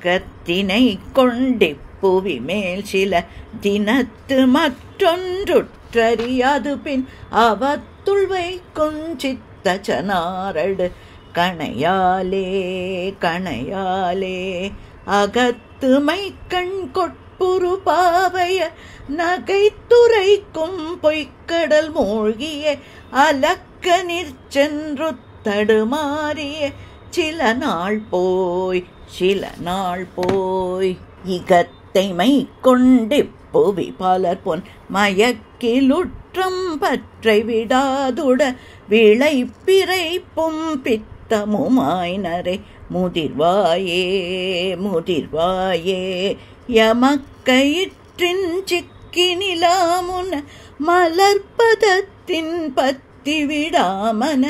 அகத்தினை கொண்டிப்புவி மேல் சில தினத்து மற்றொன்றுற்றறியாது பின் அவத்துள் வைக்குஞ் சித்தச்சனாரடு கணையாலே கணையாலே அகத்துமை கண் கொட்புரு பாவைய நகைத்துரைக்கும் பொய்க்கடல் மூழ்கிய அலக்க நிற்சென்று தடுமாறிய சில நாள் போய் சில நாள் போய் இகத்தைமை கொண்டு புவி பலர் பொன் மயக்கிலுற்றம் பற்றை விடாதுட விளை பிறைப்பும் பித்தமுமாய்னரை முதிர்வாயே முதிர்வாயே எமக்கயிற்றின் சிக்கினிலாமுன மலர்பதத்தின் பத்தி விடாமன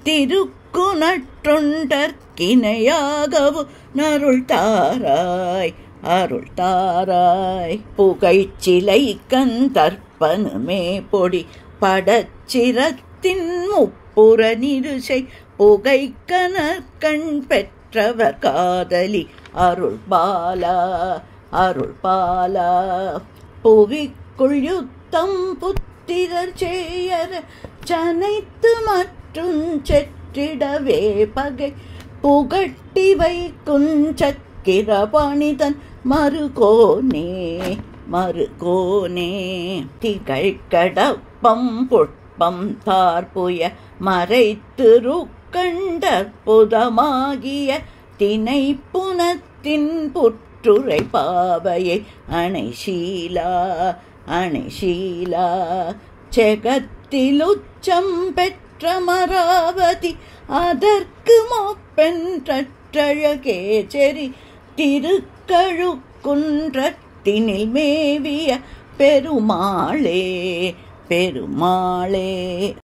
திருக்குணற்றொண்டற்கிணையாகவும் நருள் தாராய் அருள் தாராய் புகைச்சிலை கந்தற்பனுமே பொடி படச்சிரத்தின் முப்புற நிருசை புகைக்கணற்கண் பெற்றவர் காதலி அருள் பாலா அருள் பாலா புவிக்குள் யுத்தம் புத்திரர் செய்யற சனைத்து மற்றும் செற்றிடவே பகை புகட்டி வைக்குஞ்சக்கிர பணிதன் மறுகோனே மறுகோனே திகழ் கடப்பம் புட்பம் தார்புய மறைத்திரு கண்டற்புதமாகிய தினை புனத்தின் புற்றுரை பாவையை அணைசீலா அணைசீலா செகத்திலுச்சம் பெற்ற மராவதி அதற்கு மொப்பென்றழகே செறி திருக்கழுக்குன்றத்தினில் மேவிய பெருமாளே பெருமாளே